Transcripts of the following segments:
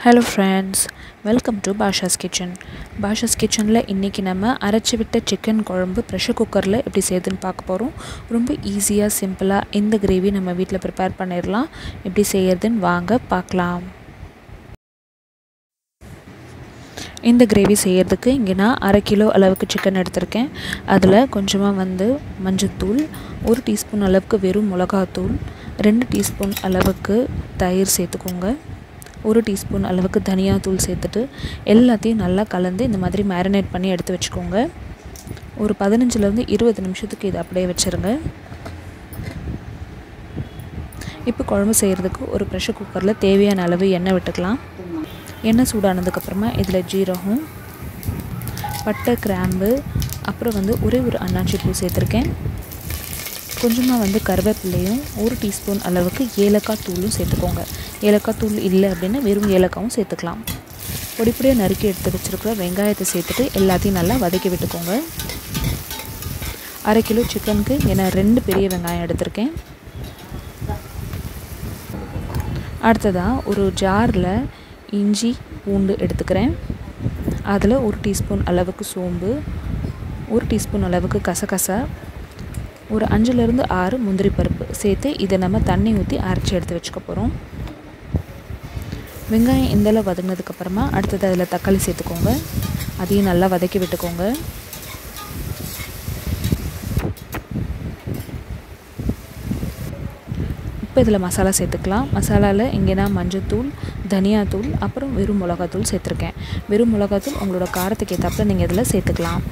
hello friends welcome to Basha's kitchen Basha's கிச்சனில் இன்றைக்கி நம்ம அரைச்சி விட்ட சிக்கன் குழம்பு ப்ரெஷர் குக்கரில் எப்படி செய்யுதுன்னு பார்க்க போகிறோம் ரொம்ப ஈஸியாக சிம்பிளாக இந்த கிரேவி நம்ம வீட்டில் ப்ரிப்பேர் பண்ணிடலாம் எப்படி செய்யறதுன்னு வாங்க பார்க்கலாம் இந்த கிரேவி செய்கிறதுக்கு இங்கே நான் அரை கிலோ அளவுக்கு சிக்கன் எடுத்திருக்கேன் அதில் கொஞ்சமாக வந்து மஞ்சத்தூள் ஒரு டீஸ்பூன் அளவுக்கு வெறும் மிளகாத்தூள் ரெண்டு டீஸ்பூன் அளவுக்கு தயிர் சேர்த்துக்கோங்க ஒரு டீஸ்பூன் அளவுக்கு தனியாத்தூள் சேர்த்துட்டு எல்லாத்தையும் நல்லா கலந்து இந்த மாதிரி மேரினேட் பண்ணி எடுத்து வச்சுக்கோங்க ஒரு பதினஞ்சுலேருந்து இருபது நிமிஷத்துக்கு இதை அப்படியே வச்சுருங்க இப்போ குழம்பு செய்கிறதுக்கு ஒரு ப்ரெஷர் குக்கரில் தேவையான அளவு எண்ணெய் விட்டுக்கலாம் எண்ணெய் சூடானதுக்கப்புறமா இதில் ஜீரகம் பட்டை கிராம்பு அப்புறம் வந்து ஒரே ஒரு அன்னாச்சி பூ சேர்த்துருக்கேன் கொஞ்சமாக வந்து கருவேப்பிலையும் ஒரு டீஸ்பூன் அளவுக்கு ஏலக்காய் தூளும் சேர்த்துக்கோங்க ஏலக்காய் தூள் இல்லை அப்படின்னா வெறும் ஏலக்காவும் சேர்த்துக்கலாம் பொடி பொடியாக நறுக்கி எடுத்து வச்சுருக்கிற வெங்காயத்தை சேர்த்துட்டு எல்லாத்தையும் நல்லா வதக்கி விட்டுக்கோங்க அரை கிலோ சிக்கனுக்கு நான் ரெண்டு பெரிய வெங்காயம் எடுத்திருக்கேன் அடுத்ததாக ஒரு ஜாரில் இஞ்சி பூண்டு எடுத்துக்கிறேன் அதில் ஒரு டீஸ்பூன் அளவுக்கு சோம்பு ஒரு டீஸ்பூன் அளவுக்கு கசகசா ஒரு அஞ்சுலேருந்து ஆறு முந்திரி பருப்பு சேர்த்து இதை நம்ம தண்ணி ஊற்றி அரைச்சி எடுத்து வச்சுக்க போகிறோம் வெங்காயம் இந்தளவு வதங்கினதுக்கப்புறமா அடுத்தது அதில் தக்காளி சேர்த்துக்கோங்க அதையும் நல்லா வதக்கி விட்டுக்கோங்க இப்போ இதில் மசாலா சேர்த்துக்கலாம் மசாலாவில் இங்கே நான் மஞ்சத்தூள் தனியாத்தூள் அப்புறம் வெறும் மிளகாத்தூள் சேர்த்துருக்கேன் வெறும் மிளகாத்தூள் உங்களோட காரத்துக்கு ஏற்றாப்புல நீங்கள் இதில் சேர்த்துக்கலாம்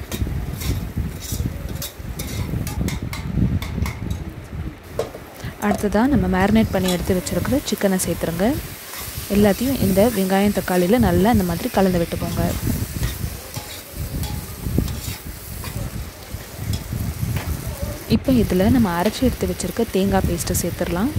அடுத்ததாக நம்ம மேரினேட் பண்ணி எடுத்து வச்சுருக்கிற சிக்கனை சேர்த்துருங்க எல்லாத்தையும் இந்த வெங்காயம் தக்காளியில் நல்லா இந்த மாதிரி கலந்து விட்டுக்கோங்க இப்போ இதில் நம்ம அரைச்சி எடுத்து வச்சுருக்க தேங்காய் பேஸ்ட்டை சேர்த்துடலாம்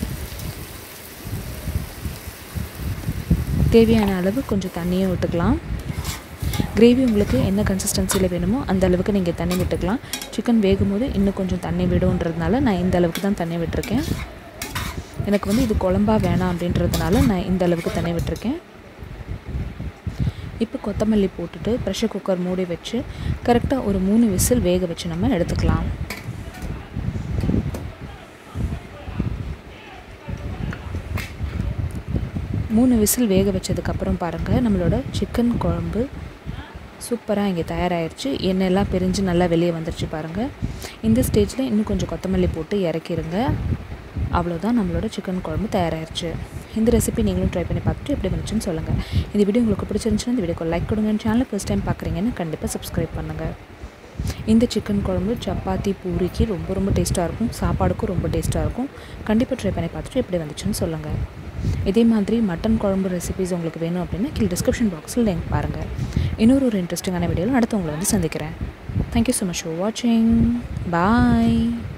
தேவையான அளவு கொஞ்சம் தண்ணியும் விட்டுக்கலாம் கிரேவி உங்களுக்கு என்ன கன்சிஸ்டன்சியில் வேணுமோ அந்த அளவுக்கு நீங்கள் தண்ணி விட்டுக்கலாம் சிக்கன் வேகும் போது இன்னும் கொஞ்சம் தண்ணி விடுன்றதுனால நான் இந்த அளவுக்கு தான் தண்ணி விட்டுருக்கேன் எனக்கு வந்து இது குழம்பா வேணாம் அப்படின்றதுனால நான் இந்த அளவுக்கு தண்ணி விட்டுருக்கேன் இப்போ கொத்தமல்லி போட்டுட்டு ப்ரெஷர் குக்கர் மூடி வச்சு கரெக்டாக ஒரு மூணு விசில் வேக வச்சு நம்ம எடுத்துக்கலாம் மூணு விசில் வேக வச்சதுக்கப்புறம் பாருங்கள் நம்மளோட சிக்கன் குழம்பு சூப்பராக இங்கே தயாராகிடுச்சு எண்ணெயெல்லாம் பிரிஞ்சு நல்லா வெளியே வந்துருச்சு பாருங்கள் இந்த ஸ்டேஜில் இன்னும் கொஞ்சம் கொத்தமல்லி போட்டு இறக்கிருங்க அவ்வளோதான் நம்மளோட சிக்கன் குழம்பு தயாராகிடுச்சு இந்த ரெசிபி நீங்களும் ட்ரை பண்ணி பார்த்துட்டு எப்படி வந்துச்சுன்னு சொல்லுங்கள் இந்த வீடியோ உங்களுக்கு பிடிச்சிருந்துச்சுன்னா இந்த வீடியோக்கு லைக் கொடுங்க சேனலை ஃபஸ்ட் டைம் பார்க்குறீங்கன்னு கண்டிப்பாக சப்ஸ்கிரைப் பண்ணுங்கள் இந்த சிக்கன் குழம்பு சப்பாத்தி பூரிக்கு ரொம்ப ரொம்ப டேஸ்ட்டாக இருக்கும் சாப்பாடுக்கும் ரொம்ப டேஸ்ட்டாக இருக்கும் கண்டிப்பாக ட்ரை பண்ணி பார்த்துட்டு எப்படி வந்துச்சுன்னு சொல்லுங்கள் இதே மாதிரி மட்டன் குழம்பு ரெசிபிஸ் உங்களுக்கு வேணும் அப்படின்னா கீழே டிஸ்கிரிப்ஷன் பாக்ஸில் லிங்க் பாருங்கள் இன்னொரு ஒரு இன்ட்ரெஸ்டிங்கான வீடியோவில் அடுத்து உங்களை வந்து சந்திக்கிறேன் தேங்க்யூ ஸோ மச் ஃபார் வாட்சிங் பாய்